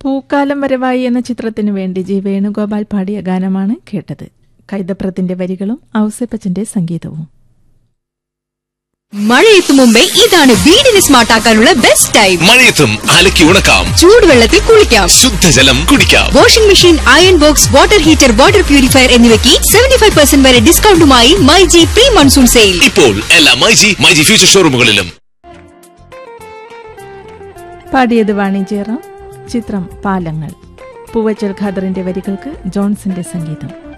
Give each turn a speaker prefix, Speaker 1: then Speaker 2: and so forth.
Speaker 1: പൂക്കാലം വരവായി എന്ന ചിത്രത്തിനു വേണ്ടി ജി വേണുഗോപാൽ പാടിയ ഗാനമാണ് കേട്ടത് കൈതപ്രത്തിന്റെ വരികളും ഔസേപ്പച്ചന്റെ സംഗീതവും
Speaker 2: മഴയെത്തും മുമ്പേ ഇതാണ് വീടിനെ സ്മാർട്ട് ആക്കാനുള്ള ബെസ്റ്റ് ടൈം
Speaker 3: മഴയത്തും അലക്കി ഉണക്കാം
Speaker 2: ചൂടുവെള്ളത്തിൽ കുളിക്കാം
Speaker 3: ശുദ്ധജലം കുടിക്കാം
Speaker 2: washing machine iron box water heater water purifier എന്നിവയ്ക്ക് സെവന്റി ഫൈവ് പെർസെന്റ് വരെ ഡിസ്കൗണ്ടുമായി മൈജി പ്രീ മൺസൂൺ സെയിൽ
Speaker 3: ഇപ്പോൾ എല്ലാ മൈജി മൈജി ഫ്യൂച്ചർ ഷോറൂമുകളിലും
Speaker 1: പാടിയത് വാണിജ്യറാം ചിത്രം പാലങ്ങൾ പൂവച്ചൽ ഖാദറിന്റെ വരികൾക്ക് ജോൺസന്റെ സംഗീതം